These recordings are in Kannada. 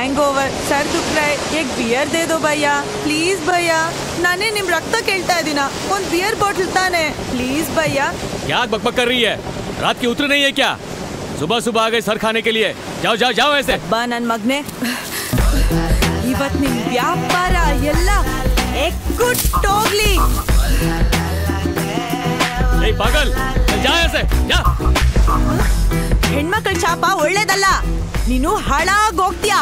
हैंगओवर सर दुख रहा है एक बियर दे दो भैया प्लीज भैया ನಾನೇ ನಿಮ್ ರಕ್ತ ಕೇಳ್ತಾ ಇದೀನ ಒಂದ್ ಬಿಯರ್ ಬಾಟಲ್ ತಾನೆ ಪ್ಲೀಸ್ ಭಯ್ಯ क्या बकबक कर रही है रात की उतर नहीं है क्या सुबह सुबह आ गए सर खाने के लिए जाओ जाओ जाओ ऐसे ಬಾ ನನ್ ಮಗ್ನೆ ಇವತ್ ನಿಮ್ ವ್ಯಾಪಾರ ಎಲ್ಲ ಎಕ್ಕುಟ್ಟೋಗ್ಲಿ ए पागल चल जा ऐसे जा ಹೆಣ್ಮಕ್ಳ ಶಾಪ ಒಳ್ಳೇದಲ್ಲ ನೀನು ಹಾಳಾಗೋಗ್ತೀಯ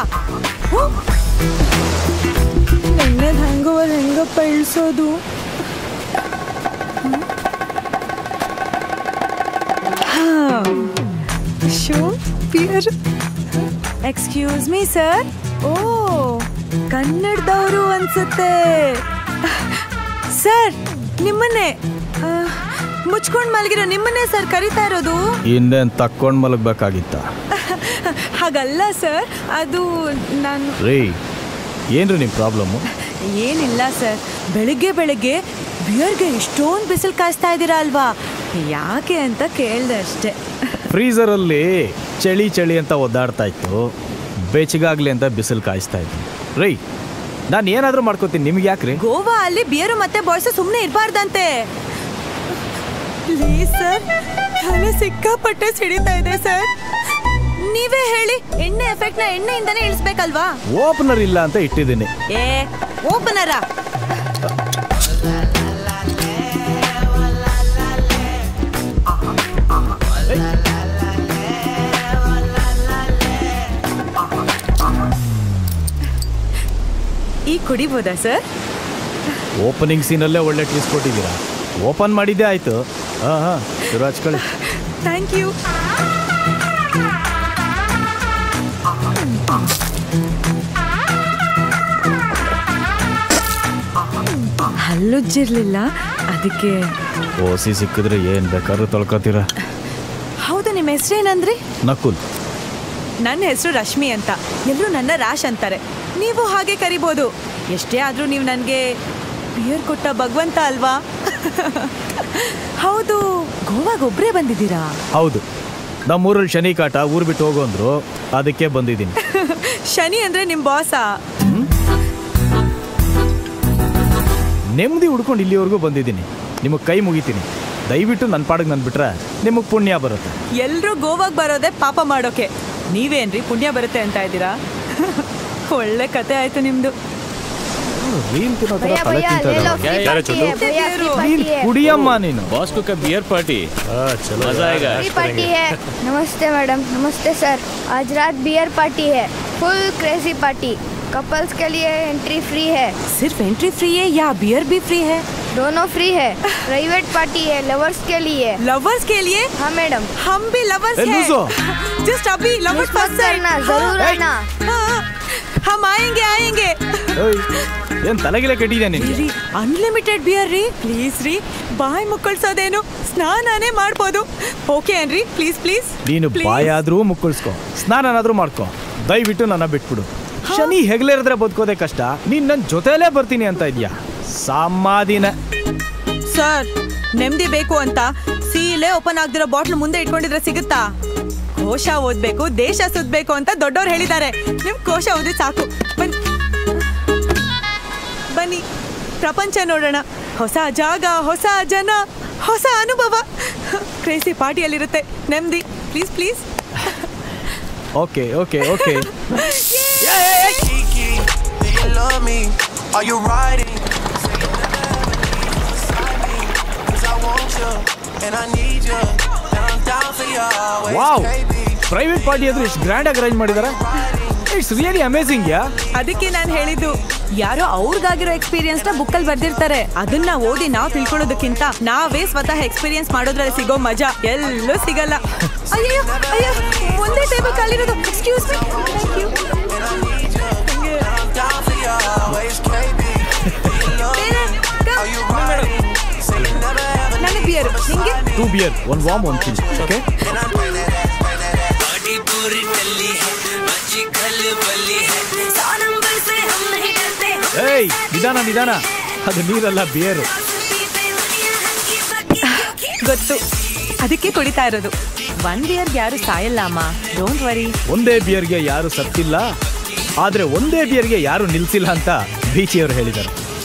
ನಿನ್ನೆ ಹ್ಯಾಂಗೋವರ್ ಹೆಂಗಪ್ಪ ಇಳಿಸೋದು ಶೋ ಪಿಯರ್ ಎಕ್ಸ್ಕ್ಯೂಸ್ ಮೀ ಸರ್ ಓ ಕನ್ನಡದವರು ಅನ್ಸುತ್ತೆ ಸರ್ ನಿಮ್ಮನ್ನೇ ಆ, ಮುಚ್ಕೊಂಡ್ ಮಲಗಿರೋ ನಿಮ್ಮನ್ನೇ ಸರ್ ಕರಿತಾ ಇರೋದು ಇನ್ನೇನು ತಕ್ಕೊಂಡು ಮಲಗಬೇಕಾಗಿತ್ತ ಹಾಗಲ್ಲ ಸರ್ ಅದು ನಾನು ರೀ ಏನ್ರಿ ನಿಮ್ಮ ಪ್ರಾಬ್ಲಮ್ಮು ಏನಿಲ್ಲ ಸರ್ ಬೆಳಿಗ್ಗೆ ಬೆಳಿಗ್ಗೆ ಬಿಯರ್ಗೆ ಇಷ್ಟೊಂದು ಬಿಸಿಲು ಕಾಯಿಸ್ತಾ ಇದ್ದೀರಾ ಅಲ್ವಾ ಯಾಕೆ ಅಂತ ಕೇಳಿದೆ ಅಷ್ಟೇ ಫ್ರೀಸರಲ್ಲಿ ಚಳಿ ಚಳಿ ಅಂತ ಒದ್ದಾಡ್ತಾ ಇತ್ತು ಬೆಚ್ಚಗಾಗ್ಲಿ ಅಂತ ಬಿಸಿಲು ಕಾಯಿಸ್ತಾ ಇತ್ತು ರೀ ನಾನು ಏನಾದರೂ ಮಾಡ್ಕೋತೀನಿ ನಿಮ್ಗೆ ಯಾಕ್ರಿ ಗೋವಾ ಅಲ್ಲಿ ಬಿಯರು ಮತ್ತೆ ಬಾಯ್ಸ್ ಸುಮ್ಮನೆ ಇರಬಾರ್ದಂತೆ ಪ್ಲೀಸ್ ಸರ್ ತಲೆ ಸಿಕ್ಕಾಪಟ್ಟೆ ಸಿಡಿತಾ ಇದೆ ಸರ್ ನೀವೇ ಹೇಳಿ ಎಣ್ಣೆ ಎಫೆಕ್ಟ್ನ ಎಣ್ಣೆಯಿಂದನೇ ಇಳಿಸ್ಬೇಕಲ್ವಾ ಓಪನರ್ ಇಲ್ಲ ಅಂತ ಇಟ್ಟಿದ್ದೀನಿ ಏ ಓಪನರ ಈ ಕುಡಿಬೋದಾ ಸರ್ ಓಪನಿಂಗ್ ಸೀನಲ್ಲೇ ಒಳ್ಳೆ ಟ್ವಿಸ್ ಕೊಟ್ಟಿದ್ದೀರಾ ಓಪನ್ ಮಾಡಿದ್ದೇ ಆಯಿತು ಹಾಂ ಹಾಂ ಶುರು ಹಚ್ಕೊಳ್ಳಿ ಥ್ಯಾಂಕ್ ಯು ಹಲ್ಲುಜ್ಜಿರ್ಲಿಲ್ಲ ಅದಕ್ಕೆ ಓಸಿ ಸಿಕ್ಕಿದ್ರೆ ಏನು ಬೇಕಾದ್ರೂ ತೊಳ್ಕೊತೀರಾ ಹೌದು ನಿಮ್ಮ ಹೆಸರೇನಂದ್ರಿ ನಕುಲ್ ನನ್ನ ಹೆಸರು ರಶ್ಮಿ ಅಂತ ಎಲ್ಲರೂ ನನ್ನ ರಾಶ್ ಅಂತಾರೆ ನೀವು ಹಾಗೆ ಕರಿಬೋದು ಎಷ್ಟೇ ಆದರೂ ನೀವು ನನಗೆ ಬಿಯರ್ ಕೊಟ್ಟ ಭಗವಂತ ಅಲ್ವಾ ಹೌದು ಗೋವಾಗ ಒಬ್ಬರೇ ಬಂದಿದ್ದೀರಾ ಹೌದು ನಮ್ಮೂರಲ್ಲಿ ಶನಿ ಕಾಟ ಊರು ಬಿಟ್ಟು ಹೋಗು ಅಂದ್ರು ಅದಕ್ಕೆ ಬಂದಿದ್ದೀನಿ ಶನಿ ಅಂದರೆ ನಿಮ್ಮ ಬಾಸಾ ನೆಮ್ಮದಿ ಹುಡ್ಕೊಂಡು ಇಲ್ಲಿವರೆಗೂ ಬಂದಿದ್ದೀನಿ ನಿಮಗೆ ಕೈ ಮುಗಿತೀನಿ ದಯವಿಟ್ಟು ನನ್ನ ಪಾಡಿಗೆ ನಾನು ಬಿಟ್ರೆ ನಿಮಗೆ ಪುಣ್ಯ ಬರುತ್ತೆ ಎಲ್ಲರೂ ಗೋವಾಗ್ ಬರೋದೇ ಪಾಪ ಮಾಡೋಕೆ ನೀವೇನ್ರಿ ಪುಣ್ಯ ಬರುತ್ತೆ ಅಂತ ಇದ್ದೀರಾ ಒಳ್ಳೆ ಕತೆ ಆಯ್ತು ನಿಮ್ದು ರೀಲ್ ತಿನ್ನೋ ಥರ भैया ತಲೆ भैया ತಿಂತಾ ले लो ಇದ್ದಾರೆ. फ्री यार, पार्टी है भैया फ्री चलो। ರೀಲ್ पार्टी है ಕುಡಿಯಮ್ಮ ನೀನು बॉस को का बियर पार्टी मजा आएगा फ्री पार्टी है नमस्ते मैडम नमस्ते सर आज रात बियर पार्टी है फुल क्रेजी पार्टी कपल्स के लिए एंट्री फ्री है सिर्फ एंट्री फ्री है या बियर भी फ्री है दोनों फ्री है प्राइवेट पार्टी है लवर्स के लिए लवर्स के लिए हाँ मैडम हम भी लवर्स ए, हैं लूजो। जस्ट अभी लवर्स मिस मत फर्स्ट करना जरूर आना हम आएंगे आएंगे ಏನು ತಲೆಗಿಲೆ ಕೆಟ್ಟಿದೆ ನಿನಗೆ ರೀ ಅನ್ಲಿಮಿಟೆಡ್ ಬಿಯರ್ ರೀ ಪ್ಲೀಸ್ ರೀ ಬಾಯ್ ಮುಕ್ಕಳ್ಸೋದೇನು ಸ್ನಾನನೇ ಮಾಡ್ಬೋದು ಓಕೆ ಏನ್ರಿ ಪ್ಲೀಸ್ ಪ್ಲೀಸ್ ನೀನು ಬಾಯಾದ್ರೂ ಮುಕ್ಕಳಿಸ್ಕೊ ಸ್ನಾನನಾದ್ರೂ ಮಾಡ್ಕೊ ದಯವಿಟ್ಟು ನನ್ನ ಬಿಟ್ಬಿಡು ಶನಿ ಹೆಗಲೇರಿದ್ರೆ ಬದುಕೋದೇ ಕಷ್ಟ ನೀನ್ ನನ್ನ ಜೊತೆಲೇ ಬರ್ತೀನಿ ಅಂತ ಇದೆಯಾ ಸಮಾಧಿನ ಸರ್ ನೆಮ್ಮದಿ ಬೇಕು ಅಂತ ಸೀಲೆ ಓಪನ್ ಆಗದಿರೋ ಬಾಟ್ಲ್ ಮುಂದೆ ಇಟ್ಕೊಂಡಿದ್ರೆ ಸಿಗುತ್ತಾ ಕೋಶ ಓದ್ಬೇಕು ದೇಶ ಸುತ್ತಬೇಕು ಅಂತ ದೊಡ್ಡವ್ರು ಹೇಳಿದ್ದಾರೆ ನಿಮ್ ಕೋಶ ಓದಿ ಸಾಕು ಬನ್ನಿ ಬನ್ನಿ ಪ್ರಪಂಚ ನೋಡೋಣ ಹೊಸ ಜಾಗ ಹೊಸ ಜನ ಹೊಸ ಅನುಭವ ಕ್ರೇಸಿ ಪಾರ್ಟಿಯಲ್ಲಿರುತ್ತೆ ನೆಮ್ಮದಿ please please okay okay okay Kiki, do you love me? Are you riding? Say you never ever leave beside me. Cause I want you, and I need you. And I'm down for you always, wow KB. Private party ಆದ್ರೂ ಇಷ್ಟು ಗ್ರ್ಯಾಂಡ್ ಆಗಿ ಅರೇಂಜ್ ಮಾಡಿದಾರೆ ಇಟ್ಸ್ ರಿಯಲಿ ಅಮೇಸಿಂಗ್ ಯಾ ಅದಕ್ಕೆ ನಾನು ಹೇಳಿದ್ದು ಯಾರೋ ಅವ್ರಿಗಾಗಿರೋ ಎಕ್ಸ್ಪೀರಿಯನ್ಸ್ ನ ಬುಕ್ಕಲ್ಲಿ ಬರ್ದಿರ್ತಾರೆ ಅದನ್ನ ಓದಿ ನಾವು ತಿಳ್ಕೊಳ್ಳೋದಕ್ಕಿಂತ ನಾವೇ ಸ್ವತಃ ಎಕ್ಸ್ಪೀರಿಯನ್ಸ್ ಮಾಡೋದ್ರಲ್ಲಿ ಸಿಗೋ ಮಜಾ ಎಲ್ಲೂ ಸಿಗಲ್ಲ ಅಯ್ಯೋ ಅಯ್ಯೋ ಒಂದೇ ಟೇಬಲ್ ಖಾಲಿರೋದು excuse me thank you I'm down for you always, KB. Do you love me? Are you riding? Say you never ever ನನಗೆ ಬಿಯರ್ ನಿಂಗೆ ಟೂ ಬಿಯರ್ ಒನ್ ವಾಮ್ ಒನ್ ಚಿಲ್ ಓಕೆ ಏಯ್ ನಿಧಾನ ನಿಧಾನ ಅದು ನೀರಲ್ಲ ಬಿಯರು ಗೊತ್ತು ಅದಕ್ಕೆ ಕುಡಿತಾ ಇರೋದು ಒನ್ ಬಿಯರ್ಗೆ ಯಾರು ಸಾಯಲ್ಲ ಅಮ್ಮ ಡೋಂಟ್ ವರಿ ಒಂದೇ ಬಿಯರ್ಗೆ ಯಾರು ಸತ್ತಿಲ್ಲ ಆದ್ರೆ ಒಂದೇ ಬಿಯರ್ಗೆ ಯಾರು ನಿಲ್ಸಿಲ್ಲ ಅಂತ ಬೀಚಿಯವರು ಹೇಳಿದ್ದಾರೆ